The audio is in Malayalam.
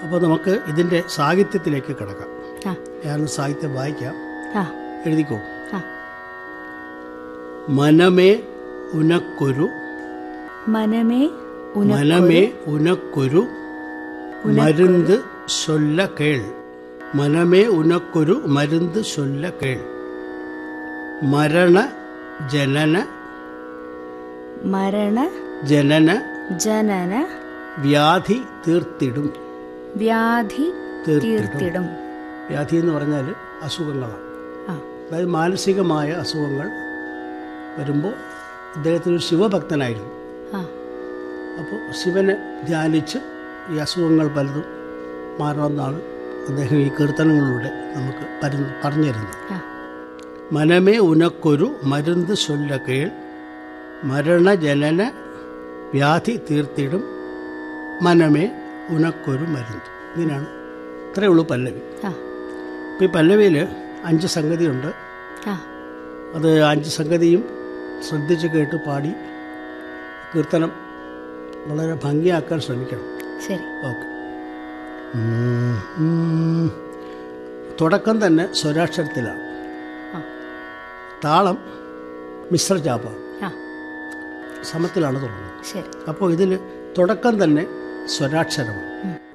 അപ്പോൾ നമുക്ക് ഇതിൻ്റെ സാഹിത്യത്തിലേക്ക് കിടക്കാം ആ ഞാൻ സാഹിത്യം വായിക്കാം ആ എഴുതിക്കോ ആ മനമേ ഉനക്കൊരു മനമേ ഉന മനമേ ഉനക്കൊരു മരുന്ന് ചൊല്ല കേൾ മനമേ ഉനക്കൊരു മരുന്ന് ചൊല്ല കേൾ മരണ ജനന മരണ ജനന ജനന വ്യാധി തീർത്തിടും വ്യാധി തീർത്തിടും തീർത്തിടും വ്യാധി എന്ന് പറഞ്ഞാൽ അസുഖങ്ങളാണ് ആ അതായത് മാനസികമായ അസുഖങ്ങൾ വരുമ്പോൾ അദ്ദേഹത്തിന് ഒരു ശിവഭക്തനായിരുന്നു ആ അപ്പോൾ ശിവനെ ധ്യാനിച്ച് ഈ അസുഖങ്ങൾ പലതും മാറണമെന്നാണ് അദ്ദേഹം ഈ കീർത്തനങ്ങളിലൂടെ നമുക്ക് പരു പറഞ്ഞു തരുന്നത് ആ മനമേ ഉനക്കൊരു മരുന്ന് ചൊല്ല കേൾ മരണജനന വ്യാധി തീർത്തിടും മനമേ ഉനക്കൊരു മരുന്ന് ഇങ്ങനെയാണ് ഇത്രയേ ഉള്ളൂ പല്ലവി ആ ഇപ്പോൾ ഈ പല്ലവിയിൽ അഞ്ച് സംഗതിയുണ്ട് ആ അത് അഞ്ച് സംഗതിയും ശ്രദ്ധിച്ച് കേട്ട് പാടി കീർത്തനം വളരെ ഭംഗിയാക്കാൻ ശ്രമിക്കണം ശരി ഓക്കെ തുടക്കം തന്നെ സ്വരാക്ഷരത്തിലാണ് ആ താളം മിശ്രജാപം ആ സമത്തിലാണ് തുടങ്ങുന്നത് ശരി അപ്പോൾ ഇതിൽ തുടക്കം തന്നെ സ്വരാക്ഷരമാണ്